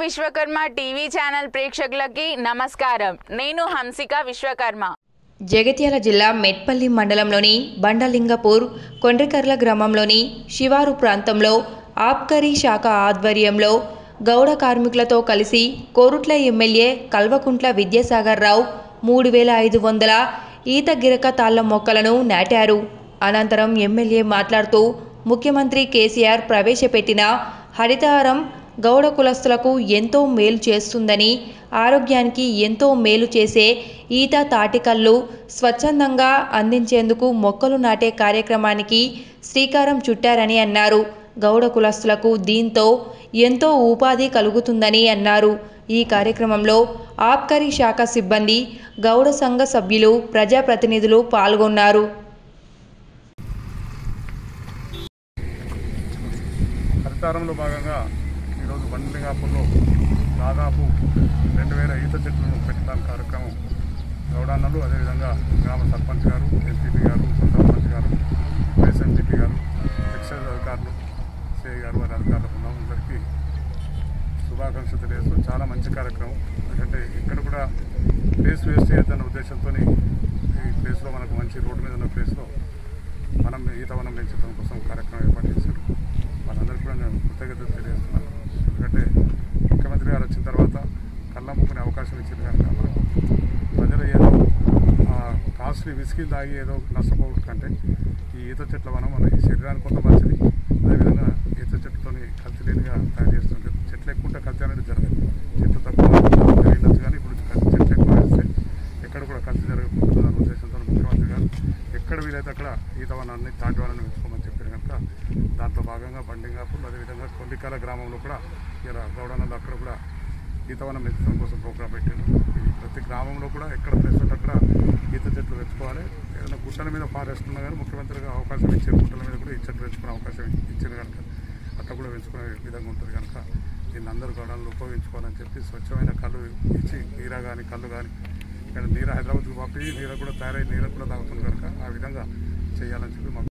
Vishwakarma TV channel ప్రేక్షకులకి నమస్కారం నేను హంసిక విశ్వకర్మ జగిత్యాల జిల్లా మెట్పల్లి మండలంలోని బండలింగపూర్ కొండ్రికర్ల గ్రామంలోని శివారు ప్రాంతంలో ఆబ్కరీ శాఖ ఆధ్వర్యంలో గౌడ కార్మికులతో కలిసి కోరుట్ల ఎమ్మెల్యే కల్వకుంట్ల విద్యాసాగర్ రావు మూడు వేల ఐదు వందల ఈత గిరక తాళ్ల మొక్కలను నాటారు అనంతరం ఎమ్మెల్యే మాట్లాడుతూ ముఖ్యమంత్రి కేసీఆర్ ప్రవేశపెట్టిన హరితహారం గౌడ కులస్తులకు ఎంతో మేలు చేస్తుందని ఆరోగ్యానికి ఎంతో మేలు చేసే ఈత తాటికల్లు స్వచ్ఛందంగా అందించేందుకు మొక్కలు నాటే కార్యక్రమానికి శ్రీకారం చుట్టారని అన్నారు గౌడ కులస్తులకు దీంతో ఎంతో ఉపాధి కలుగుతుందని అన్నారు ఈ కార్యక్రమంలో ఆబ్కరీ శాఖ సిబ్బంది గౌడ సంఘ సభ్యులు ప్రజాప్రతినిధులు పాల్గొన్నారు హరితారంలో భాగంగా ఈరోజు బండ్లింగాపూర్లో దాదాపు రెండు వేల ఈత చెట్లను పెట్టడానికి కార్యక్రమం గౌడాన్నలు అదేవిధంగా గ్రామ సర్పంచ్ గారు ఎంపీపీ గారు ఉప సర్పంచ్ గారు వైస్ ఎంపీపీ గారు ఎక్సైజ్ అధికారులు సిఐ గారు వారి అధికారులకు అందరికీ శుభాకాంక్షలు తెలియజేస్తూ చాలా మంచి కార్యక్రమం ఎందుకంటే ఇక్కడ కూడా ప్లేస్ వేస్ట్ చేయొద్దన్న ఉద్దేశంతో ఈ ప్లేస్లో మనకు మంచి రోడ్డు మీద ఉన్న ప్లేస్లో మనం ఈతవనం పెంచడం కోసం కార్యక్రమం ఏర్పాటు చేశారు వాళ్ళందరికీ కూడా నేను కృతజ్ఞతలు తెలియజేస్తున్నాను ఎందుకంటే ముఖ్యమంత్రి గారు వచ్చిన తర్వాత కళ్ళమ్ముకునే అవకాశం ఇచ్చింది కనుక మనకు ప్రజలు ఏదో కాస్ట్లీ విసికి తాగి ఏదో నష్టపోవడం కంటే ఈ ఈత చెట్ల వనం మన ఈ శరీరానికి కొంత మంచిది అదేవిధంగా ఈత చెట్టుతో కల్తీ లేనిగా తయారు చేస్తుంటే చెట్లు ఎక్కువ ఉంటే కల్తీ అనేది జరగదు చెట్లు తక్కువ జరిగినచ్చు కానీ ఇప్పుడు కల్తీ చెట్లు ఎక్కువ వేస్తే ఎక్కడ కూడా కల్తీ జరగకుండా ఉద్దేశంతో ముఖ్యమంత్రి గారు ఎక్కడ వీలైతే అక్కడ ఈత వనాన్ని తాటి వనాన్ని పెంచుకోమని చెప్పారు కనుక దాంట్లో భాగంగా బండింగాపూర్ అదేవిధంగా కొల్లికాల గ్రామంలో కూడా ఇలా గౌడనలో అక్కడ కూడా ఈతవనం పెంచడం కోసం ప్రోగ్రాం పెట్టారు ఇది ప్రతి గ్రామంలో కూడా ఎక్కడ ప్లేస్ ఉంటే అక్కడ ఈత చెట్లు పెంచుకోవాలి ఏదైనా గుట్టల మీద ఫారెస్ట్ ఉన్నా కానీ ముఖ్యమంత్రిగా అవకాశం ఇచ్చారు గుట్టల మీద కూడా ఈ చెట్లు పెంచుకునే అవకాశం ఇచ్చారు కనుక అట్లా కూడా పెంచుకునే విధంగా ఉంటుంది కనుక దీన్ని అందరూ గౌడాలను ఉపయోగించుకోవాలని చెప్పి స్వచ్ఛమైన కళ్ళు ఇచ్చి నీరా కానీ కళ్ళు కానీ ఇక్కడ నీరు హైదరాబాద్కి పంపి నీరు కూడా తయారై నీరు కూడా తాగుతుంది కనుక ఆ విధంగా చేయాలని చెప్పి మా